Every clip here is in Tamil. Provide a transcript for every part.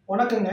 வணக்கங்க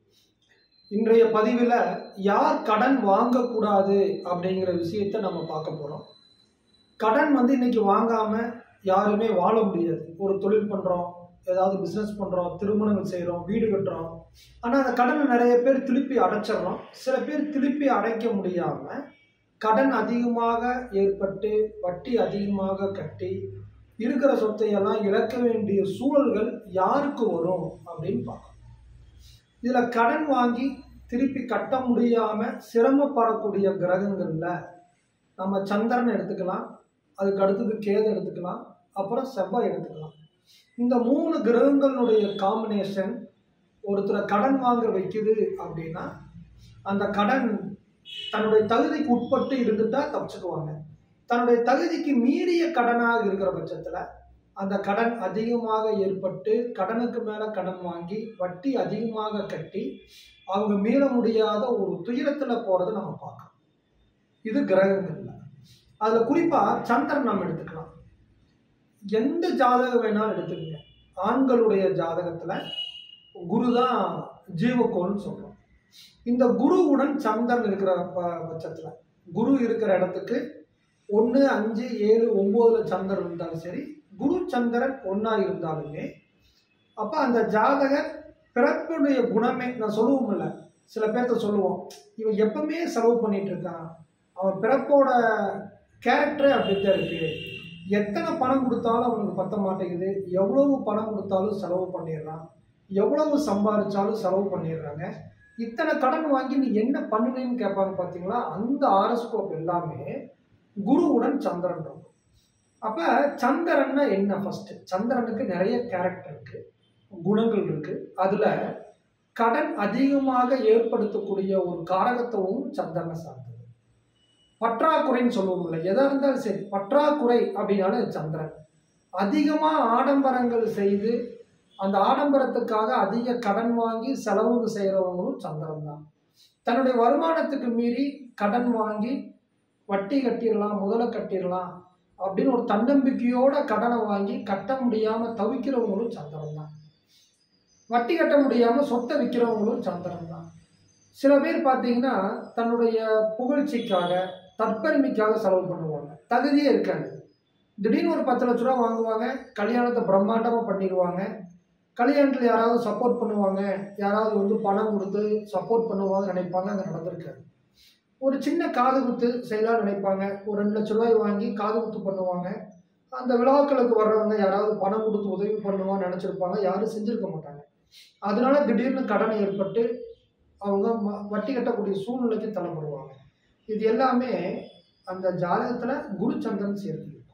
இன்றைய பதிவில் யார் கடன் வாங்கக்கூடாது அப்படிங்கிற விஷயத்தை நம்ம பார்க்க போகிறோம் கடன் வந்து இன்னைக்கு வாங்காமல் யாருமே வாழ முடியாது ஒரு தொழில் பண்ணுறோம் ஏதாவது பிஸ்னஸ் பண்ணுறோம் திருமணங்கள் செய்கிறோம் வீடு கட்டுறோம் ஆனால் அந்த கடனை நிறைய பேர் திருப்பி அடைச்சிடுறோம் சில பேர் திருப்பி அடைக்க முடியாமல் கடன் அதிகமாக ஏற்பட்டு வட்டி அதிகமாக கட்டி இருக்கிற சொத்தையெல்லாம் இழக்க வேண்டிய சூழல்கள் யாருக்கு வரும் அப்படின்னு பார்க்கணும் இதில் கடன் வாங்கி திருப்பி கட்ட முடியாமல் சிரமப்படக்கூடிய கிரகங்களில் நம்ம சந்திரன் எடுத்துக்கலாம் அதுக்கு அடுத்தது கேது எடுத்துக்கலாம் அப்புறம் செவ்வாய் எடுத்துக்கலாம் இந்த மூணு கிரகங்களுடைய காம்பினேஷன் ஒருத்தரை கடன் வாங்க வைக்குது அப்படின்னா அந்த கடன் தன்னுடைய தகுதிக்கு உட்பட்டு இருந்துட்டா தப்பிச்சுக்குவாங்க தன்னுடைய தகுதிக்கு மீறிய கடனாக இருக்கிற பட்சத்தில் அந்த கடன் அதிகமாக ஏற்பட்டு கடனுக்கு மேலே கடன் வாங்கி வட்டி அதிகமாக கட்டி அவங்க மீள முடியாத ஒரு துயரத்தில் போகிறத நம்ம பார்க்கலாம் இது கிரகங்கள்ல அதில் குறிப்பாக சந்திரன் நம்ம எடுத்துக்கலாம் எந்த ஜாதகம் வேணாலும் எடுத்துக்கங்க ஆண்களுடைய ஜாதகத்தில் குரு தான் ஜீவக்கோள்னு சொல்கிறோம் இந்த குருவுடன் சந்திரன் இருக்கிற ப- பட்சத்தில் குரு இருக்கிற இடத்துக்கு ஒன்று அஞ்சு ஏழு ஒம்போதுல சந்திரன் இருந்தாலும் சரி குரு சந்திரன் ஒன்றா இருந்தாலுமே அப்போ அந்த ஜாதகர் பிறப்புடைய குணமே நான் சொல்லுவோம் இல்லை சில பேர்த்த சொல்லுவோம் இவன் எப்பவுமே செலவு பண்ணிட்டு இருக்கான் அவன் பிறப்போட கேரக்டரே அப்படித்தான் இருக்கு எத்தனை பணம் கொடுத்தாலும் அவனுக்கு பத்த மாட்டேங்குது எவ்வளவு பணம் கொடுத்தாலும் செலவு பண்ணிடுறான் எவ்வளவு சம்பாதிச்சாலும் செலவு பண்ணிடுறாங்க இத்தனை கடன் வாங்கி நீ என்ன பண்ணுனேன்னு கேட்பாங்க பார்த்தீங்களா அந்த ஆரஸ்கோப் எல்லாமே குருவுடன் சந்திரன் இருக்கும் அப்போ சந்திரன்னா என்ன ஃபர்ஸ்ட் சந்திரனுக்கு நிறைய கேரக்டர் இருக்கு குணங்கள் இருக்கு அதுல கடன் அதிகமாக ஏற்படுத்தக்கூடிய ஒரு காரகத்துவம் சந்திரனை சார்ந்தது பற்றாக்குறைன்னு சொல்லுவோம் இல்லை எதா இருந்தாலும் சரி பற்றாக்குறை அப்படின்னாலும் அது சந்திரன் அதிகமாக ஆடம்பரங்கள் செய்து அந்த ஆடம்பரத்துக்காக அதிக கடன் வாங்கி செலவு செய்கிறவங்களும் சந்திரன் தான் தன்னுடைய வருமானத்துக்கு மீறி கடன் வாங்கி வட்டி கட்டிடலாம் முதல கட்டிடலாம் அப்படின்னு ஒரு தன்னம்பிக்கையோட கடனை வாங்கி கட்ட முடியாமல் தவிக்கிறவங்களும் சந்திரன் தான் வட்டி கட்ட முடியாமல் சொத்தை விற்கிறவங்களும் சந்திரன் தான் சில பேர் பார்த்தீங்கன்னா தன்னுடைய புகழ்ச்சிக்காக தற்பெருமைக்காக செலவு பண்ணுவாங்க தகுதியே இருக்காது திடீர்னு ஒரு பத்து லட்ச ரூபா வாங்குவாங்க கல்யாணத்தை பிரம்மாண்டமாக பண்ணிடுவாங்க கல்யாணத்தில் யாராவது சப்போர்ட் பண்ணுவாங்க யாராவது வந்து பணம் கொடுத்து சப்போர்ட் பண்ணுவாங்க நினைப்பாங்க அது நடந்திருக்காது ஒரு சின்ன காது குத்து செய்யலாம்னு நினைப்பாங்க ஒரு ரெண்டு லட்ச ரூபாய் வாங்கி காது குத்து பண்ணுவாங்க அந்த விழாக்களுக்கு வர்றவங்க யாராவது பணம் கொடுத்து உதவி பண்ணுவான்னு நினச்சிருப்பாங்க யாரும் செஞ்சுருக்க மாட்டாங்க அதனால திடீர்னு கடன் ஏற்பட்டு அவங்க ம- வட்டி கட்டக்கூடிய சூழ்நிலைக்கு தள்ளப்படுவாங்க இது எல்லாமே அந்த ஜாதகத்தில் குரு சந்திரன் சேர்த்து இருக்கும்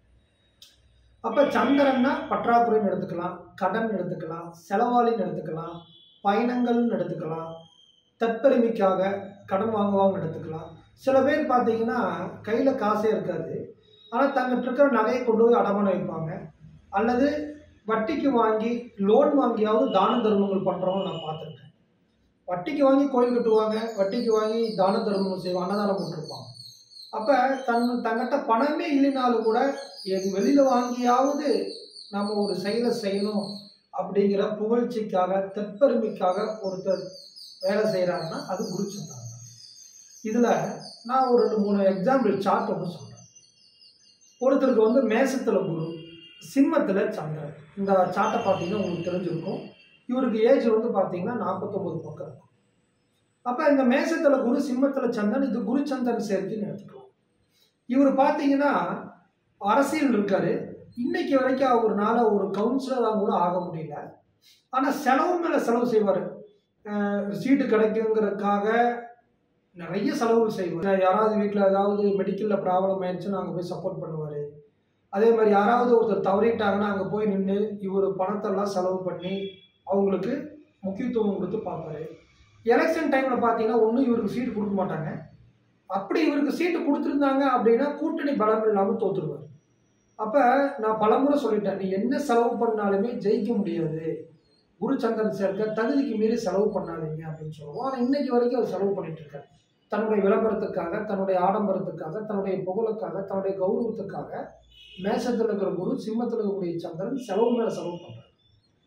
அப்போ சந்திரன்னா பற்றாக்குறைன்னு எடுத்துக்கலாம் கடன் எடுத்துக்கலாம் செலவாளின்னு எடுத்துக்கலாம் பயணங்கள்னு எடுத்துக்கலாம் தற்பெருமைக்காக கடன் வாங்குவாங்கன்னு எடுத்துக்கலாம் சில பேர் பார்த்தீங்கன்னா கையில் காசே இருக்காது ஆனால் தங்கிட்ட இருக்கிற நகையை கொண்டு போய் அடமானம் வைப்பாங்க அல்லது வட்டிக்கு வாங்கி லோன் வாங்கியாவது தான தர்மங்கள் பண்ணுறவங்க நான் பார்த்துருக்கேன் வட்டிக்கு வாங்கி கோயில் கட்டுவாங்க வட்டிக்கு வாங்கி தான தர்மம் செய்வாங்க அன்னதானம் போட்டிருப்பாங்க அப்போ தன் தங்கிட்ட பணமே இல்லைனாலும் கூட என் வெளியில் வாங்கியாவது நம்ம ஒரு செயலை செய்யணும் அப்படிங்கிற புகழ்ச்சிக்காக தெற்பெருமைக்காக ஒருத்தர் வேலை செய்கிறாருன்னா அது குருச்சந்திரன் தான் இதில் நான் ஒரு ரெண்டு மூணு எக்ஸாம்பிள் சார்ட் ஒன்று சொல்கிறேன் ஒருத்தருக்கு வந்து மேசத்தில் குரு சிம்மத்தில் சந்திரன் இந்த சார்ட்டை பார்த்தீங்கன்னா உங்களுக்கு தெரிஞ்சிருக்கும் இவருக்கு ஏஜ் வந்து பார்த்தீங்கன்னா நாற்பத்தொம்பது பக்கம் இருக்கும் அப்போ இந்த மேசத்தில் குரு சிம்மத்தில் சந்திரன் இது குரு சந்திரன் சேர்க்கைன்னு எடுத்துக்கலாம் இவர் பார்த்தீங்கன்னா அரசியல் இருக்காரு இன்னைக்கு வரைக்கும் அவர்னால ஒரு கவுன்சிலராக கூட ஆக முடியல ஆனால் செலவு மேலே செலவு செய்வார் சீட்டு கிடைக்குங்கிறதுக்காக நிறைய செலவு செய்வார் யாராவது வீட்டில் ஏதாவது மெடிக்கலில் ப்ராப்ளம் ஆயிடுச்சுன்னா அங்கே போய் சப்போர்ட் பண்ணுவார் அதே மாதிரி யாராவது ஒருத்தர் தவறிட்டாங்கன்னா அங்கே போய் நின்று இவர் பணத்தெல்லாம் செலவு பண்ணி அவங்களுக்கு முக்கியத்துவம் கொடுத்து பார்ப்பாரு எலெக்ஷன் டைமில் பார்த்தீங்கன்னா ஒன்றும் இவருக்கு சீட்டு கொடுக்க மாட்டாங்க அப்படி இவருக்கு சீட்டு கொடுத்துருந்தாங்க அப்படின்னா கூட்டணி பலம் இல்லாமல் தோத்துருவார் அப்போ நான் பலமுறை சொல்லிட்டேன் நீ என்ன செலவு பண்ணாலுமே ஜெயிக்க முடியாது குரு சந்திரன் சேர்க்க தகுதிக்கு மீறி செலவு பண்ணாதீங்க அப்படின்னு சொல்லுவோம் ஆனால் இன்னைக்கு வரைக்கும் அவர் செலவு பண்ணிட்டு இருக்காரு தன்னுடைய விளம்பரத்துக்காக தன்னுடைய ஆடம்பரத்துக்காக தன்னுடைய புகழுக்காக தன்னுடைய கௌரவத்துக்காக மேஷத்தில் இருக்கிற குரு சிம்மத்தில் இருக்கக்கூடிய சந்திரன் செலவு மேலே செலவு பண்ணுறாரு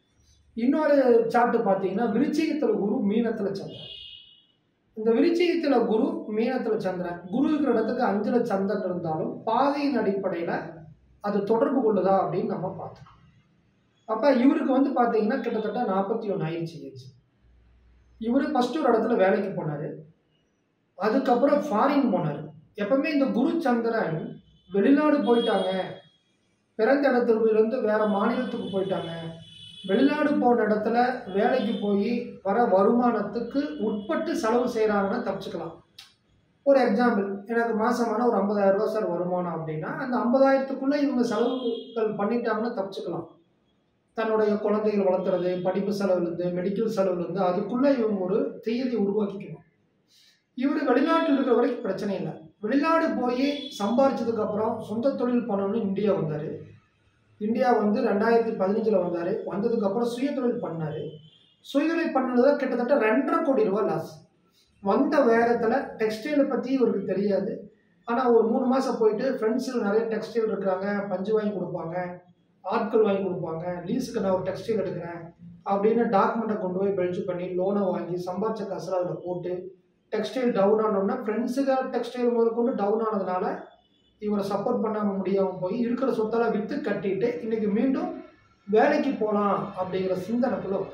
இன்னொரு சார்ட் பார்த்தீங்கன்னா விருச்சிகத்தில் குரு மீனத்தில் சந்திரன் இந்த விருச்சிகத்தில் குரு மீனத்தில் சந்திரன் குரு இருக்கிற இடத்துக்கு அஞ்சுல சந்திரன் இருந்தாலும் பாதையின் அடிப்படையில் அது தொடர்பு கொள்ளுதா அப்படின்னு நம்ம பார்த்தோம் அப்போ இவருக்கு வந்து பார்த்தீங்கன்னா கிட்டத்தட்ட நாற்பத்தி ஒன்று ஆயிடுச்சு ஏஜ் இவர் ஃபஸ்ட்டு ஒரு இடத்துல வேலைக்கு போனார் அதுக்கப்புறம் ஃபாரின் போனார் எப்பவுமே இந்த குரு சந்திரன் வெளிநாடு போயிட்டாங்க பிறந்த இடத்துலேருந்து வேற மாநிலத்துக்கு போயிட்டாங்க வெளிநாடு போன இடத்துல வேலைக்கு போய் வர வருமானத்துக்கு உட்பட்டு செலவு செய்கிறாங்கன்னா தப்பிச்சுக்கலாம் ஒரு எக்ஸாம்பிள் எனக்கு மாசமான ஒரு 50000 ரூபாய் சார் வருமானம் அப்படின்னா அந்த ஐம்பதாயிரத்துக்குள்ளே இவங்க செலவுகள் பண்ணிட்டாங்கன்னா தப்பிச்சுக்கலாம் தன்னுடைய குழந்தைகள் வளர்த்துறது படிப்பு செலவுலேருந்து மெடிக்கல் செலவுலேருந்து அதுக்குள்ளே இவங்க ஒரு தியரி உருவாக்கிக்கணும் இவர் வெளிநாட்டில் இருக்கிற வரைக்கும் பிரச்சனை இல்லை வெளிநாடு போய் சம்பாரிச்சதுக்கு அப்புறம் சொந்த தொழில் பண்ணணும்னு இந்தியா வந்தார் இந்தியா வந்து ரெண்டாயிரத்தி பதினஞ்சில் வந்தார் வந்ததுக்கப்புறம் சுயதொழில் பண்ணார் சுயதொழில் பண்ணது கிட்டத்தட்ட ரெண்டரை கோடி ரூபாய் லாஸ் வந்த வேகத்தில் டெக்ஸ்டைலை பற்றி இவருக்கு தெரியாது ஆனால் ஒரு மூணு மாதம் போயிட்டு ஃப்ரெண்ட்ஸில் நிறைய டெக்ஸ்டைல் இருக்கிறாங்க பஞ்சு வாங்கி கொடுப்பாங்க ஆட்கள் வாங்கி கொடுப்பாங்க லீஸுக்கு நான் ஒரு டெக்ஸ்டைல் எடுக்கிறேன் அப்படின்னு டாக்குமெண்ட்டை கொண்டு போய் பெல்ஜ் பண்ணி லோனை வாங்கி சம்பாரிச்ச காசில் அதில் போட்டு டெக்ஸ்டைல் டவுன் ஆனோன்னா ஃப்ரெண்ட்ஸுக்கு டெக்ஸ்டைல் முதல் கொண்டு டவுன் ஆனதுனால இவரை சப்போர்ட் பண்ணாம முடியாமல் போய் இருக்கிற சொத்தெல்லாம் விற்று கட்டிட்டு இன்னைக்கு மீண்டும் வேலைக்கு போகலாம் அப்படிங்கிற சிந்தனைக்குள்ள வரும்.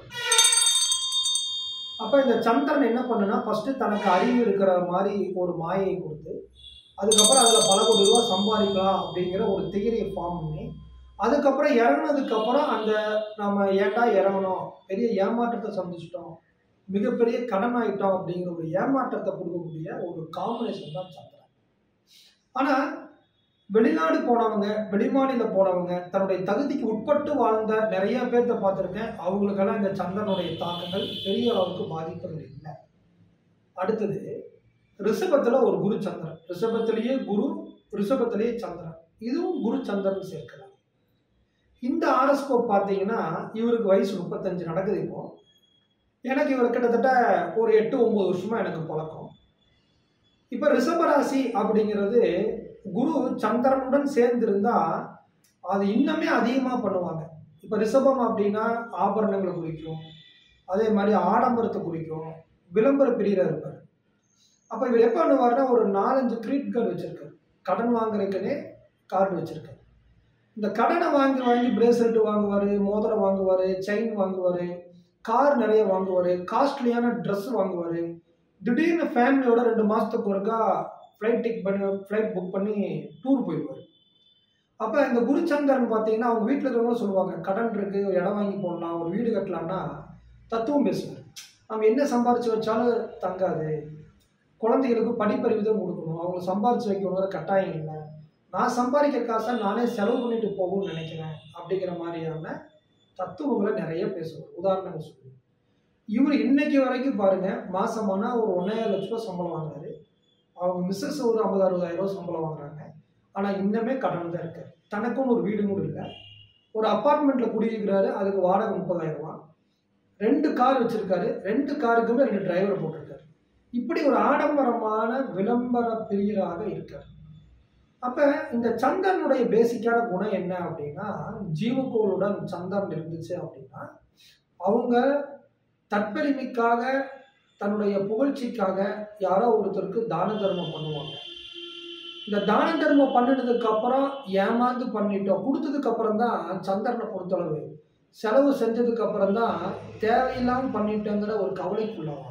அப்போ இந்த சந்திரன் என்ன பண்ணுனா ஃபஸ்ட்டு தனக்கு அறிவு இருக்கிற மாதிரி ஒரு மாயை கொடுத்து அதுக்கப்புறம் அதில் பல கோடி ரூபா சம்பாதிக்கலாம் அப்படிங்கிற ஒரு தியரியை ஃபார்ம் பண்ணி அதுக்கப்புறம் இறங்குனதுக்கப்புறம் அந்த நம்ம ஏன்டா இறங்கணும் பெரிய ஏமாற்றத்தை சந்திச்சிட்டோம் மிகப்பெரிய கடன் ஆயிட்டோம் அப்படிங்கிற ஒரு ஏமாற்றத்தை கொடுக்கக்கூடிய ஒரு காம்பினேஷன் தான் சந்திரன் ஆனால் வெளிநாடு போனவங்க வெளிமாநில போனவங்க தன்னுடைய தகுதிக்கு உட்பட்டு வாழ்ந்த நிறைய பேர்த்த பார்த்துருக்கேன் அவங்களுக்கெல்லாம் இந்த சந்திரனுடைய தாக்கங்கள் பெரிய அளவுக்கு பாதிப்புகள் இல்லை அடுத்தது ரிஷபத்தில் ஒரு குரு சந்திரன் ரிஷபத்திலேயே குரு ரிஷபத்திலேயே சந்திரன் இதுவும் குரு சந்திரன் சேர்க்கலாம் இந்த ஆரஸ்கோப் பார்த்தீங்கன்னா இவருக்கு வயசு முப்பத்தஞ்சு நடக்குது இப்போ எனக்கு இவர் கிட்டத்தட்ட ஒரு எட்டு ஒம்பது வருஷமா எனக்கு பழக்கம் இப்போ ரிஷபராசி அப்படிங்கிறது குரு சந்திரனுடன் சேர்ந்திருந்தா அது இன்னுமே அதிகமாக பண்ணுவாங்க இப்போ ரிஷபம் அப்படின்னா ஆபரணங்களை குறிக்கும் அதே மாதிரி ஆடம்பரத்தை குறிக்கும் விளம்பர பிரியராக இருப்பார் அப்போ இவர் எப்போ பண்ணுவார்னா ஒரு நாலஞ்சு கிரெடிட் கார்டு வச்சிருக்காரு கடன் வாங்குறதுக்குன்னே கார்டு வச்சிருக்காரு இந்த கடனை வாங்கி வாங்கி பிரேஸ்லெட் வாங்குவார் மோதிரம் வாங்குவார் செயின் வாங்குவார் கார் நிறைய வாங்குவார் காஸ்ட்லியான ட்ரெஸ் வாங்குவார் திடீர்னு ஃபேமிலியோட ரெண்டு மாதத்துக்கு ஒருக்கா ஃப்ளைட் டிக் பண்ணி ஃப்ளைட் புக் பண்ணி டூர் போயிடுவார் அப்போ இந்த குருச்சந்திரன் பார்த்தீங்கன்னா அவங்க வீட்டில் இருக்கிறவங்களும் சொல்லுவாங்க கடன் இருக்கு ஒரு இடம் வாங்கி போடலாம் ஒரு வீடு கட்டலாம்னா தத்துவம் பேசுவார் நம்ம என்ன சம்பாரிச்சு வச்சாலும் தங்காது குழந்தைகளுக்கு படிப்பறிவு தான் கொடுக்கணும் அவங்க சம்பாரிச்சு வைக்கணுங்கிற கட்டாயம் இல்லை நான் சம்பாதிக்கிற காசை நானே செலவு பண்ணிட்டு போகணும்னு நினைக்கிறேன் அப்படிங்கிற மாதிரியான தத்துவங்களை நிறைய பேசுவார் உதாரணங்கள் சொல்லுவார் இவர் இன்னைக்கு வரைக்கும் பாருங்க மாசமானா ஒரு ஒன்றரை லட்ச ரூபா சம்பளம் வாங்குறாரு அவங்க மிஸ்ஸஸ் ஒரு ஐம்பது அறுபதாயிரம் ரூபா சம்பளம் வாங்குறாங்க ஆனால் இன்னமே கடன் தான் இருக்கு தனக்குன்னு ஒரு வீடு கூட இல்லை ஒரு அப்பார்ட்மெண்ட்டில் குடியிருக்கிறாரு அதுக்கு வாடகை முப்பதாயிரம் ரூபா ரெண்டு கார் வச்சிருக்காரு ரெண்டு காருக்குமே ரெண்டு டிரைவர் போட்டிருக்காரு இப்படி ஒரு ஆடம்பரமான விளம்பர பிரியராக இருக்கார் அப்ப இந்த சந்திரனுடைய பேசிக்கான குணம் என்ன அப்படின்னா ஜீவக்கோளுடன் சந்திரன் இருந்துச்சு அப்படின்னா அவங்க தற்பெருமைக்காக தன்னுடைய புகழ்ச்சிக்காக யாரோ ஒருத்தருக்கு தான தர்மம் பண்ணுவாங்க இந்த தான தர்மம் பண்ணினதுக்கு அப்புறம் ஏமாந்து பண்ணிட்டோம் கொடுத்ததுக்கு அப்புறம் தான் சந்திரனை பொறுத்தளவு செலவு செஞ்சதுக்கு அப்புறம் தான் தேவையில்லாமல் பண்ணிட்டோங்கிற ஒரு கவலைக்குள்ளவாங்க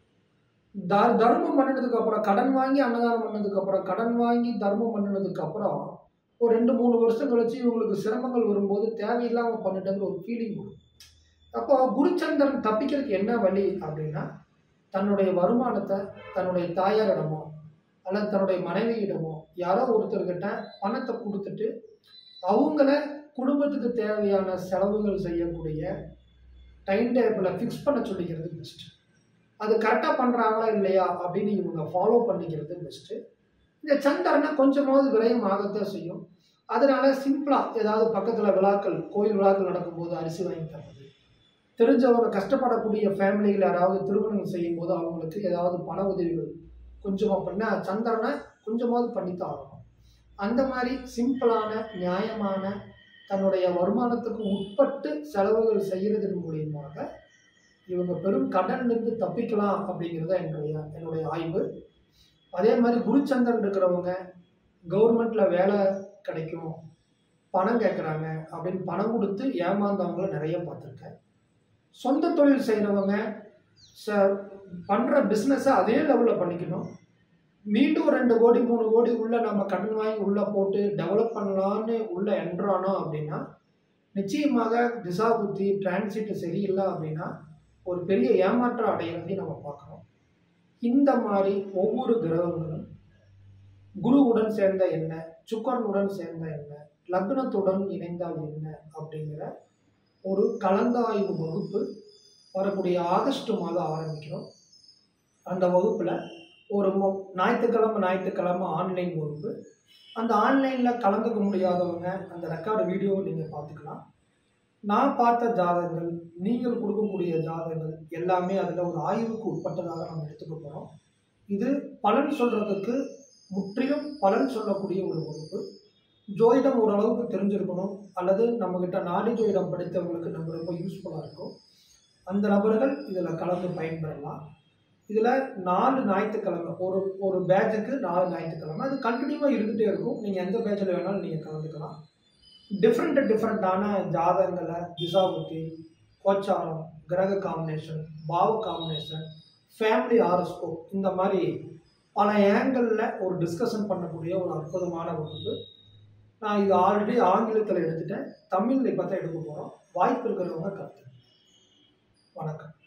த- தர்மம் பண்ணினதுக்கு அப்புறம் கடன் வாங்கி அன்னதானம் பண்ணதுக்கு அப்புறம் கடன் வாங்கி தர்மம் பண்ணினதுக்கு அப்புறம் ஒரு ரெண்டு மூணு வருஷம் கழிச்சு இவங்களுக்கு சிரமங்கள் வரும்போது தேவையில்லாமல் பண்ணிட்டேங்கிற ஒரு ஃபீலிங் வரும் அப்போ குருச்சந்திரன் தப்பிக்கிறதுக்கு என்ன வழி அப்படின்னா தன்னுடைய வருமானத்தை தன்னுடைய தாயாரிடமோ அல்லது தன்னுடைய மனைவியிடமோ யாரோ ஒருத்தர்கிட்ட பணத்தை கொடுத்துட்டு அவங்கள குடும்பத்துக்கு தேவையான செலவுகள் செய்யக்கூடிய டைம் டேபிளை ஃபிக்ஸ் பண்ண சொல்லிக்கிறது பெஸ்ட் அது கரெக்டாக பண்ணுறாங்களா இல்லையா அப்படின்னு இவங்க ஃபாலோ பண்ணிக்கிறது பெஸ்ட்டு இந்த சந்திரனை கொஞ்சமாவது விரயம் ஆகத்தான் செய்யும் அதனால சிம்பிளாக ஏதாவது பக்கத்தில் விழாக்கள் கோயில் விழாக்கள் நடக்கும்போது அரிசி வாங்கி தர்றது தெரிஞ்சவங்க கஷ்டப்படக்கூடிய ஃபேமிலிகள் யாராவது திருமணம் செய்யும் போது அவங்களுக்கு ஏதாவது பண உதவிகள் கொஞ்சமாக பண்ணால் சந்திரனை கொஞ்சமாவது பண்ணித்தான் ஆகணும் அந்த மாதிரி சிம்பிளான நியாயமான தன்னுடைய வருமானத்துக்கு உட்பட்டு செலவுகள் செய்கிறதன் மூலியமாக இவங்க பெரும் கடன்லேருந்து தப்பிக்கலாம் அப்படிங்கிறது தான் என்னுடைய என்னுடைய ஆய்வு அதே மாதிரி குருச்சந்திரன் இருக்கிறவங்க கவர்மெண்ட்டில் வேலை கிடைக்கும் பணம் கேட்குறாங்க அப்படின்னு பணம் கொடுத்து ஏமாந்தவங்கள நிறைய பார்த்துருக்கேன் சொந்த தொழில் செய்கிறவங்க ச பண்ணுற பிஸ்னஸை அதே லெவலில் பண்ணிக்கணும் மீண்டும் ரெண்டு கோடி மூணு கோடி உள்ள நம்ம கடன் வாங்கி உள்ளே போட்டு டெவலப் பண்ணலான்னு உள்ளே என்றானோ அப்படின்னா நிச்சயமாக திசா புத்தி டிரான்சிட் சரியில்லை அப்படின்னா ஒரு பெரிய ஏமாற்றம் அடையிறதையும் நம்ம பார்க்குறோம் இந்த மாதிரி ஒவ்வொரு கிரகங்களும் குருவுடன் சேர்ந்த என்ன சுக்கரனுடன் சேர்ந்த என்ன லக்னத்துடன் இணைந்தால் என்ன அப்படிங்கிற ஒரு கலந்தாய்வு வகுப்பு வரக்கூடிய ஆகஸ்ட் மாதம் ஆரம்பிக்கிறோம் அந்த வகுப்பில் ஒரு மொ- ஞாயிற்றுக்கிழமை ஞாயிற்றுக்கிழமை ஆன்லைன் வகுப்பு அந்த ஆன்லைனில் கலந்துக்க முடியாதவங்க அந்த ரெக்கார்டு வீடியோவை நீங்கள் பார்த்துக்கலாம் நான் பார்த்த ஜாதகங்கள் நீங்கள் கொடுக்கக்கூடிய ஜாதகங்கள் எல்லாமே அதில் ஒரு ஆய்வுக்கு உட்பட்டதாக நம்ம எடுத்துக்க போகிறோம் இது பலன் சொல்கிறதுக்கு முற்றிலும் பலன் சொல்லக்கூடிய ஒரு வகுப்பு ஜோதிடம் ஓரளவுக்கு தெரிஞ்சிருக்கணும் அல்லது நம்மக்கிட்ட நாடி ஜோதிடம் படித்தவங்களுக்கு நம்ம ரொம்ப யூஸ்ஃபுல்லாக இருக்கும் அந்த நபர்கள் இதில் கலந்து பயன்பெறலாம் இதில் நாலு ஞாயிற்றுக்கிழமை ஒரு ஒரு பேட்சுக்கு நாலு ஞாயிற்றுக்கிழமை அது கண்டினியூவாக இருந்துகிட்டே இருக்கும் நீங்கள் எந்த பேட்சில் வேணாலும் நீங்கள் கலந்துக்கலாம் டிஃப்ரெண்ட் டிஃப்ரெண்ட்டான ஜாதகங்களை திசாபுத்தி கோச்சாரம் கிரக காம்பினேஷன் பாவ காம்பினேஷன் ஃபேமிலி ஆரோஸ்கோப் இந்த மாதிரி பல ஏங்கிளில் ஒரு டிஸ்கஷன் பண்ணக்கூடிய ஒரு அற்புதமான வகுப்பு நான் இது ஆல்ரெடி ஆங்கிலத்தில் எடுத்துட்டேன் தமிழில் இப்போ தான் எடுக்க போகிறோம் வாய்ப்பு இருக்கிறவங்க கற்று வணக்கம்